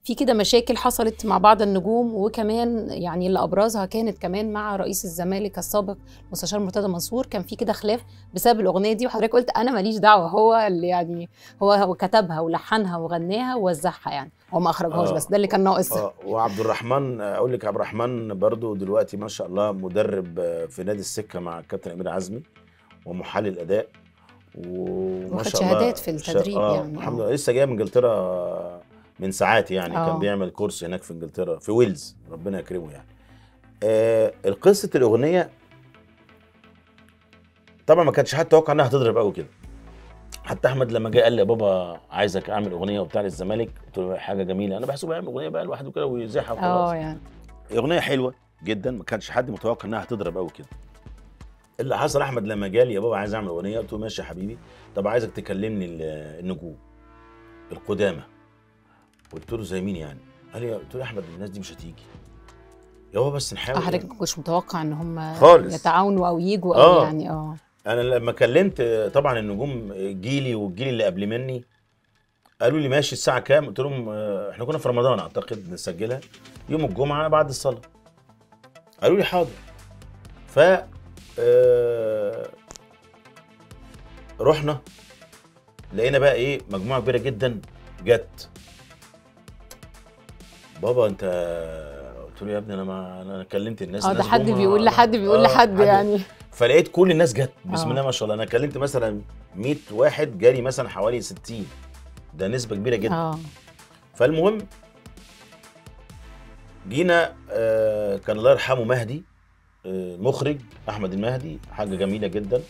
في كده مشاكل حصلت مع بعض النجوم وكمان يعني اللي ابرزها كانت كمان مع رئيس الزمالك السابق مستشار مرتضى منصور كان في كده خلاف بسبب الاغنيه دي وحضرتك قلت انا ماليش دعوه هو اللي يعني هو هو كتبها ولحنها وغناها ووزعها يعني هو ما اخرجهاش آه. بس ده اللي كان ناقص اه وعبد الرحمن اقول لك عبد الرحمن برضو دلوقتي ما شاء الله مدرب آه، في نادي السكه مع الكابتن امير عزمي ومحلل اداء وما واخد شاء الله شهادات في التدريب آه يعني، الحمد آه. لله لسه جاي من انجلترا من ساعات يعني آه. كان بيعمل كورس هناك في انجلترا في ويلز ربنا يكرمه يعني آه القصه الاغنيه طبعا ما كانش حد توقع انها هتضرب قوي كده حتى احمد لما جه قال لي يا بابا عايزك اعمل اغنيه وبتاع للزمالك قلت له حاجه جميله انا بحسبه يعمل اغنيه بقى لوحده كده ويذيعها وخلاص اه يعني اغنيه حلوه جدا ما كانش حد متوقع انها هتضرب قوي كده اللي حصل احمد لما جالي يا بابا عايز اعمل اغنيه قلت له ماشي يا حبيبي طب عايزك تكلمني ال- النجوم القدامى قلت له زي مين يعني قال لي قلت له يا احمد الناس دي مش هتيجي يا بابا بس آه، نحاول حضرتك يعني. ما كنتش متوقع ان هم خالص. يتعاونوا او يجوا او آه. يعني اه انا لما كلمت طبعا النجوم جيلي والجيل اللي قبل مني قالوا لي ماشي الساعه كام قلت لهم آه، احنا كنا في رمضان اعتقد نسجلها يوم الجمعه بعد الصلاه قالوا لي حاضر ف آه، رحنا لقينا بقى ايه مجموعه كبيره جدا جت بابا انت قلت له يا ابني انا ما انا كلمت الناس اه ده الناس حد جم- بيقول لحد بيقول آه، لحد يعني فلقيت كل الناس جت بسم آه. الله ما شاء الله انا كلمت مثلا 100 واحد جالي مثلا حوالي 60 ده نسبه كبيره جدا اه فالمهم جينا آه كان الله يرحمه مهدي آه مخرج احمد المهدي حاجه جميله جدا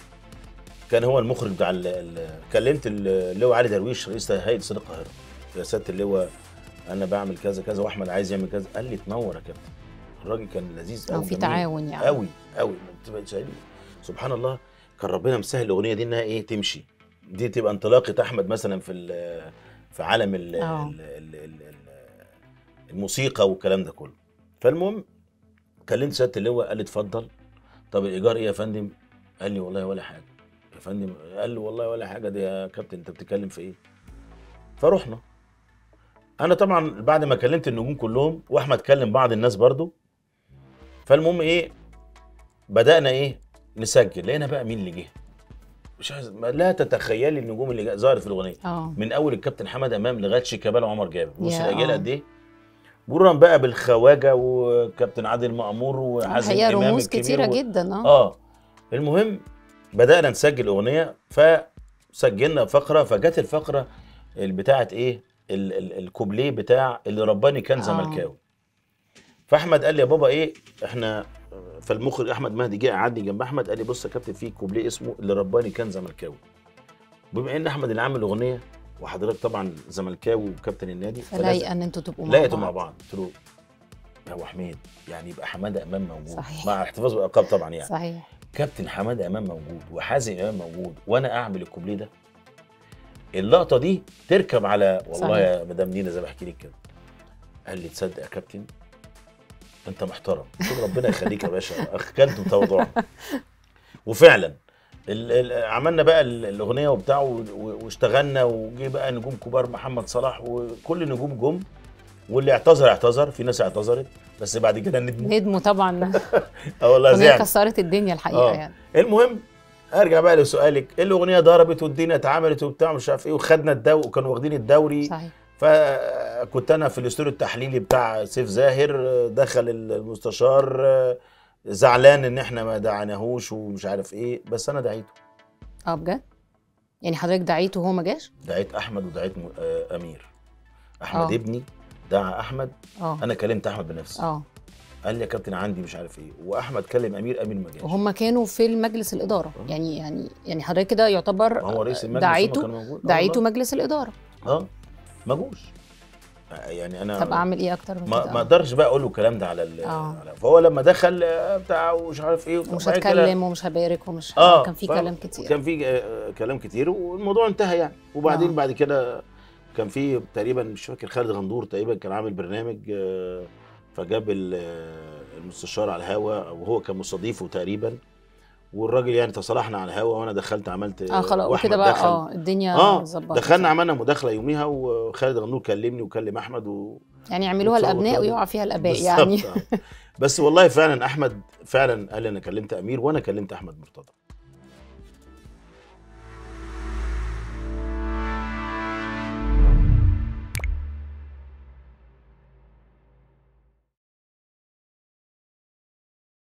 كان هو المخرج بتاع ال- ال- كلمت اللواء علي درويش رئيس هيئه استاد القاهره يا سياده اللواء انا بعمل كذا كذا واحمد عايز يعمل كذا قال لي تنور يا كابتن الراجل كان لذيذ اه قوي في تعاون يعني قوي قوي بتبقى شايل سبحان الله كان ربنا مسهل الاغنيه دي انها ايه تمشي دي تبقى انطلاقه احمد مثلا في ال- في عالم ال آه. ال ال ال ال الموسيقى والكلام ده كله فالمهم كلمت سياده اللواء قال لي اتفضل طب الايجار ايه يا فندم قال لي والله ولا حاجه يا فندم قال لي والله ولا حاجه دي يا كابتن انت بتتكلم في ايه فرحنا انا طبعا بعد ما كلمت النجوم كلهم واحمد كلم بعض الناس برضو فالمهم ايه بدانا ايه نسجل لقينا بقى مين اللي جه مش عايز ما لا تتخيلي النجوم اللي جا- ظهرت في الاغنيه اه من اول الكابتن حمد امام لغايه شيكابالا وعمر جابر بص يا الاجيال آه. قد ايه مرورا بقى بالخواجه وكابتن عادل مأمور وحازم الحقيقه امام رموز الكبير كتيره و... جدا اه اه المهم بدانا نسجل اغنيه فسجلنا فقره فجت الفقره اللي بتاعت ايه ال ال الكوبليه بتاع اللي رباني كان آه. زملكاوي فاحمد قال لي يا بابا ايه احنا فالمخرج احمد مهدي جه قعدني جنب احمد قال لي بص يا كابتن في كوبليه اسمه اللي رباني كان زملكاوي بما ان احمد اللي عامل الاغنيه وحضرتك طبعا زملكاوي وكابتن النادي فلايقه ان انتوا تبقوا مع لاقيته بعض مع بعض قلت له يا ابو حميد يعني يبقى حماده امام موجود صحيح. مع احتفاظ بالالقاب طبعا يعني صحيح كابتن حماده امام موجود وحازم امام موجود وانا اعمل الكوبليه ده اللقطه دي تركب على والله صحيح. يا مدام نينا زي ما بحكي لك كده قال لي تصدق يا كابتن انت محترم قلت له ربنا يخليك يا باشا اخجلت بتواضعك وفعلا ال ال عملنا بقى ال- الاغنيه وبتاع و- و- واشتغلنا وجي بقى نجوم كبار محمد صلاح وكل النجوم جم واللي اعتذر اعتذر في ناس اعتذرت بس بعد كده ندموا ندموا طبعا اه والله الاغنيه زعل كسرت الدنيا الحقيقه آه. يعني المهم ارجع بقى لسؤالك الاغنيه ضربت والدنيا اتعملت وبتاع مش عارف ايه وخدنا الدوري وكانوا واخدين الدوري صحيح فكنت انا في الاستوديو التحليلي بتاع سيف زاهر دخل المستشار زعلان ان احنا ما دعاناهوش ومش عارف ايه بس انا دعيته اه بجد يعني حضرتك دعيته وهو ما جاش دعيت احمد ودعيت م- آه، امير احمد آه. ابني دعا احمد اه انا كلمت احمد بنفسي اه قال لي يا كابتن عندي مش عارف ايه واحمد كلم امير امير ما جاش وهم كانوا في المجلس الاداره آه. يعني يعني يعني حضرتك كده يعتبر ما هو رئيس المجلس هم دعيته كانوا موجود آه دعيته والله. مجلس الاداره اه ما جوش آه، يعني انا طب اعمل ايه اكتر من ما كده ما اقدرش بقى اقول له الكلام ده على ال آه. على- فهو لما دخل آه، بتاع ومش عارف ايه ومش وبعد كده- هتكلم ومش هبارك ومش اه كان في ف- كلام كتير كان في آه، كلام كتير والموضوع انتهى يعني وبعدين آه. بعد كده كان في تقريبا مش فاكر خالد غندور تقريبا كان عامل برنامج آه، فجاب ال- آه، المستشار على الهوا وهو كان مستضيفه تقريبا والراجل يعني تصالحنا على الهوا وانا دخلت عملت اه خلاص وأحمد وكده بقى دخل. اه الدنيا اه ظبطت دخلنا عملنا مداخله يوميها وخالد غنور كلمني وكلم احمد و... يعني يعملوها وتصور الابناء وتقعد. ويقع فيها الاباء بالظبط، يعني آه. بس والله فعلا احمد فعلا قال لي انا كلمت امير وانا كلمت احمد مرتضى